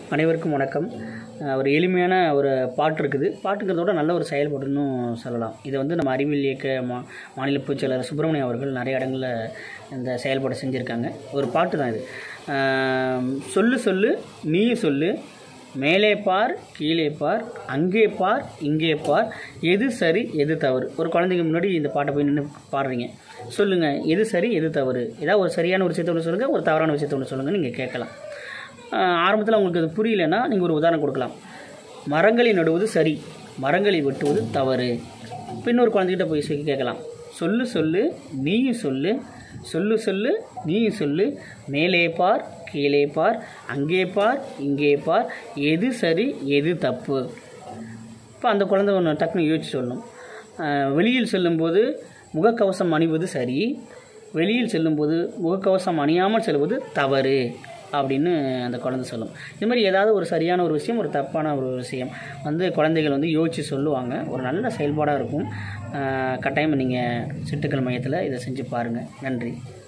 அனைவருக்கும் வணக்கம் அஹ் ஒரு எளிமையான ஒரு பாட்டு இருக்குது பாட்டுங்கிறதோட நல்ல ஒரு செயல்பாடுன்னு சொல்லலாம் இதை வந்து நம்ம அறிவியல் இயக்க மா மாநில பொதுச்செயலாளர் சுப்பிரமணியம் அவர்கள் நிறைய இடங்களில் இந்த செயல்பாடு செஞ்சுருக்காங்க ஒரு பாட்டு தான் இது அஹ் சொல்லு சொல்லு நீ சொல்லு மேலே பார் கீழே பார் அங்கே பார் இங்கே பார் எது சரி எது தவறு ஒரு குழந்தைங்க முன்னாடி இந்த பாட்டை போய் நின்று பாடுறீங்க சொல்லுங்கள் எது சரி எது தவறு ஏதாவது ஒரு சரியான ஒரு விஷயத்தை ஒன்று சொல்லுங்கள் ஒரு தவறான விஷயத்தை ஒன்று சொல்லுங்கள் நீங்கள் கேட்கலாம் ஆரம்பத்தில் உங்களுக்கு அது புரியலன்னா நீங்கள் ஒரு உதாரணம் கொடுக்கலாம் மரங்களை நடுவது சரி மரங்களை வெட்டுவது தவறு இன்னொரு குழந்தைகிட்ட போய் சொல்லி கேட்கலாம் சொல்லு சொல்லு நீயும் சொல்லு சொல்லு சொல்லு நீயும் சொல்லு மேலே பார் கீழே பார் அங்கே பார் இங்கே பார் எது சரி எது தப்பு இப்போ அந்த குழந்தை ஒன்று டக்குன்னு யோசிச்சு சொல்லணும் அஹ் வெளியில் செல்லும்போது முகக்கவசம் அணிவது சரி வெளியில் செல்லும்போது முகக்கவசம் அணியாமல் செல்வது தவறு அப்படின்னு அந்த குழந்தை சொல்லும் இது மாதிரி ஏதாவது ஒரு சரியான ஒரு விஷயம் ஒரு தப்பான ஒரு விஷயம் வந்து குழந்தைகள் வந்து யோசித்து சொல்லுவாங்க ஒரு நல்ல செயல்பாடாக இருக்கும் அஹ் கட்டாயம் நீங்கள் சிட்டுக்கள் மையத்தில் இதை செஞ்சு பாருங்கள் நன்றி